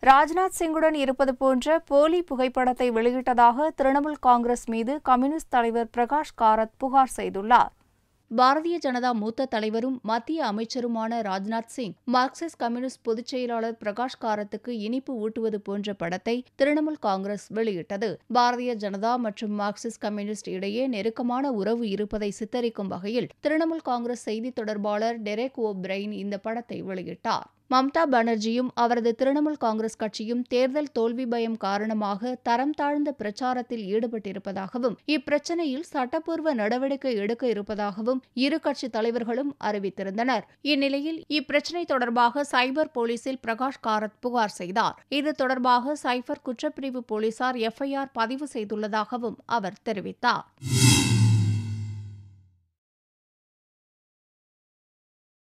ராஜ்நாத் சிங்குடன் இருப்பது போன்ற போலி புகைப்படத்தை வெளியிட்டதாக திரிணாமுல் காங்கிரஸ் மீது கம்யூனிஸ்ட் தலைவர் பிரகாஷ் காரத் புகார் செய்துள்ளார் பாரதிய ஜனதா மூத்த தலைவரும் மத்திய அமைச்சருமான ராஜ்நாத் சிங் மார்க்சிஸ்ட் கம்யூனிஸ்ட் பொதுச் செயலாளர் பிரகாஷ் காரத்துக்கு இனிப்பு ஊட்டுவது போன்ற படத்தை திரிணாமுல் காங்கிரஸ் வெளியிட்டது பாரதிய ஜனதா மற்றும் மார்க்சிஸ்ட் கம்யூனிஸ்ட் இடையே நெருக்கமான உறவு இருப்பதை சித்தரிக்கும் வகையில் திரிணாமுல் காங்கிரஸ் செய்தி தொடர்பாளர் டெரெக் ஓ பிரெயின் இந்த படத்தை வெளியிட்டார் மம்தா பானர்ஜியும் அவரது திரிணாமுல் காங்கிரஸ் கட்சியும் தேர்தல் தோல்வி பயம் காரணமாக தரம் தாழ்ந்த பிரச்சாரத்தில் ஈடுபட்டிருப்பதாகவும் இப்பிரச்சனையில் சட்டப்பூர்வ நடவடிக்கை எடுக்க இருப்பதாகவும் இரு கட்சி தலைவர்களும் அறிவித்திருந்தனர் இந்நிலையில் இப்பிரச்சினை தொடர்பாக சைபர் போலீசில் பிரகாஷ் காரத் புகார் செய்தார் இது தொடர்பாக சைபர் குற்றப்பிரிவு போலீசார் எஃப்ஐஆர் பதிவு செய்துள்ளதாகவும் அவர் தெரிவித்தார்